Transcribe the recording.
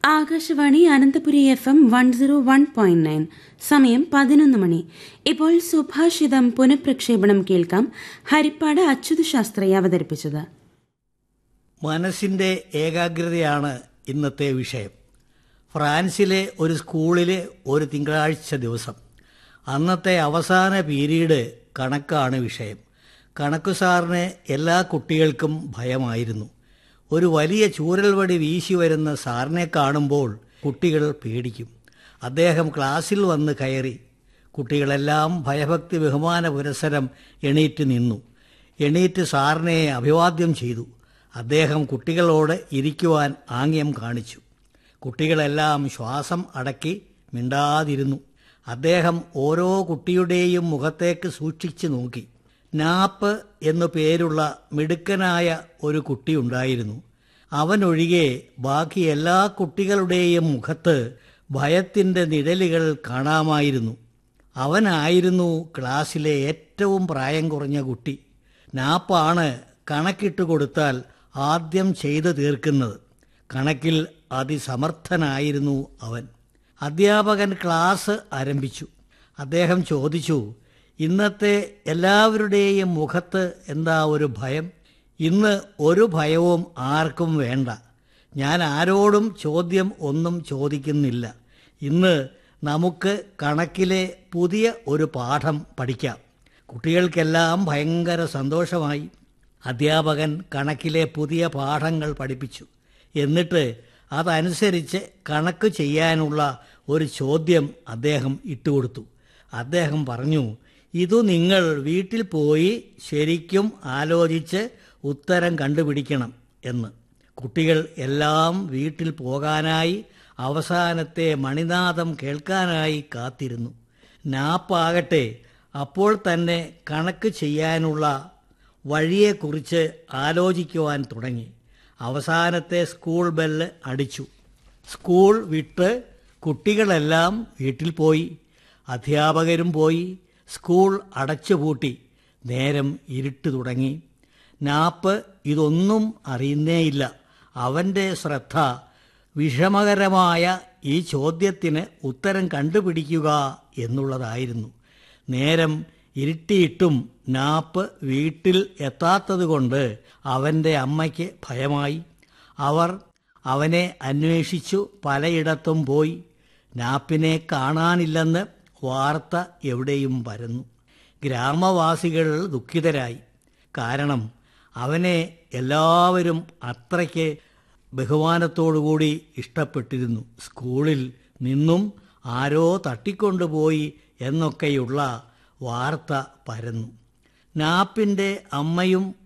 Akashvani Ananthapuri F M one zero one point nine സമയം പതിനൊന്ന് മണി ഇപ്പോൾ സുഭാഷിതം പുനഃപ്രക്ഷേപണം കേൾക്കാം ഹരിപ്പാട് അച്യുത ശാസ്ത്രി അവതരിപ്പിച്ചത് മനസ്സിൻ്റെ ഏകാഗ്രതയാണ് ഇന്നത്തെ വിഷയം ഫ്രാൻസിലെ ഒരു സ്കൂളിലെ ഒരു തിങ്കളാഴ്ച ദിവസം അന്നത്തെ അവസാന പീരീഡ് കണക്കാണ് വിഷയം കണക്കു സാറിന് എല്ലാ കുട്ടികൾക്കും ഭയമായിരുന്നു ഒരു വലിയ ചൂരൽവടി വീശി വരുന്ന സാറിനെ കാണുമ്പോൾ കുട്ടികൾ പേടിക്കും അദ്ദേഹം ക്ലാസ്സിൽ വന്ന് കയറി കുട്ടികളെല്ലാം ഭയഭക്തി ബഹുമാന പുരസരം എണീറ്റ് നിന്നു എണീറ്റ് സാറിനെ അഭിവാദ്യം ചെയ്തു അദ്ദേഹം കുട്ടികളോട് ഇരിക്കുവാൻ ആംഗ്യം കാണിച്ചു കുട്ടികളെല്ലാം ശ്വാസം അടക്കി മിണ്ടാതിരുന്നു അദ്ദേഹം ഓരോ കുട്ടിയുടെയും മുഖത്തേക്ക് സൂക്ഷിച്ചു നോക്കി നാപ്പ് എന്നു പേരുള്ള മിടുക്കനായ ഒരു കുട്ടിയുണ്ടായിരുന്നു അവനൊഴികെ ബാക്കി എല്ലാ കുട്ടികളുടെയും മുഖത്ത് ഭയത്തിൻ്റെ നിഴലുകൾ കാണാമായിരുന്നു അവനായിരുന്നു ക്ലാസ്സിലെ ഏറ്റവും പ്രായം കുറഞ്ഞ കുട്ടി നാപ്പാണ് കണക്കിട്ട് കൊടുത്താൽ ആദ്യം ചെയ്തു തീർക്കുന്നത് കണക്കിൽ അതിസമർത്ഥനായിരുന്നു അവൻ അധ്യാപകൻ ക്ലാസ് ആരംഭിച്ചു അദ്ദേഹം ചോദിച്ചു ഇന്നത്തെ എല്ലാവരുടെയും മുഖത്ത് എന്താ ഒരു ഭയം ഇന്ന് ഒരു ഭയവും ആർക്കും വേണ്ട ഞാൻ ആരോടും ചോദ്യം ഒന്നും ചോദിക്കുന്നില്ല ഇന്ന് നമുക്ക് കണക്കിലെ പുതിയ ഒരു പാഠം പഠിക്കാം കുട്ടികൾക്കെല്ലാം ഭയങ്കര സന്തോഷമായി അധ്യാപകൻ കണക്കിലെ പുതിയ പാഠങ്ങൾ പഠിപ്പിച്ചു എന്നിട്ട് അതനുസരിച്ച് കണക്ക് ചെയ്യാനുള്ള ഒരു ചോദ്യം അദ്ദേഹം ഇട്ടുകൊടുത്തു അദ്ദേഹം പറഞ്ഞു ഇതു നിങ്ങൾ വീട്ടിൽ പോയി ശരിക്കും ആലോചിച്ച് ഉത്തരം കണ്ടുപിടിക്കണം എന്ന് കുട്ടികൾ എല്ലാം വീട്ടിൽ പോകാനായി അവസാനത്തെ മണിനാദം കേൾക്കാനായി കാത്തിരുന്നു നാപ്പാകട്ടെ അപ്പോൾ തന്നെ കണക്ക് ചെയ്യാനുള്ള വഴിയെക്കുറിച്ച് ആലോചിക്കുവാൻ തുടങ്ങി അവസാനത്തെ സ്കൂൾ ബെല്ല് അടിച്ചു സ്കൂൾ വിട്ട് കുട്ടികളെല്ലാം വീട്ടിൽ പോയി അധ്യാപകരും പോയി സ്കൂൾ അടച്ചുപൂട്ടി നേരം ഇരുട്ട് തുടങ്ങി നാപ്പ് ഇതൊന്നും അറിയുന്നേയില്ല അവൻ്റെ ശ്രദ്ധ വിഷമകരമായ ഈ ചോദ്യത്തിന് ഉത്തരം കണ്ടുപിടിക്കുക എന്നുള്ളതായിരുന്നു നേരം ഇരുട്ടിയിട്ടും നാപ്പ് വീട്ടിൽ എത്താത്തതുകൊണ്ട് അവൻ്റെ അമ്മയ്ക്ക് ഭയമായി അവർ അവനെ അന്വേഷിച്ചു പലയിടത്തും പോയി നാപ്പിനെ കാണാനില്ലെന്ന് വാർത്ത എവിടെയും പരന്നു ഗ്രാമവാസികൾ ദുഃഖിതരായി കാരണം അവനെ എല്ലാവരും അത്രയ്ക്ക് ബഹുമാനത്തോടുകൂടി ഇഷ്ടപ്പെട്ടിരുന്നു സ്കൂളിൽ നിന്നും ആരോ തട്ടിക്കൊണ്ടുപോയി എന്നൊക്കെയുള്ള വാർത്ത പരന്നു നാപ്പിൻ്റെ അമ്മയും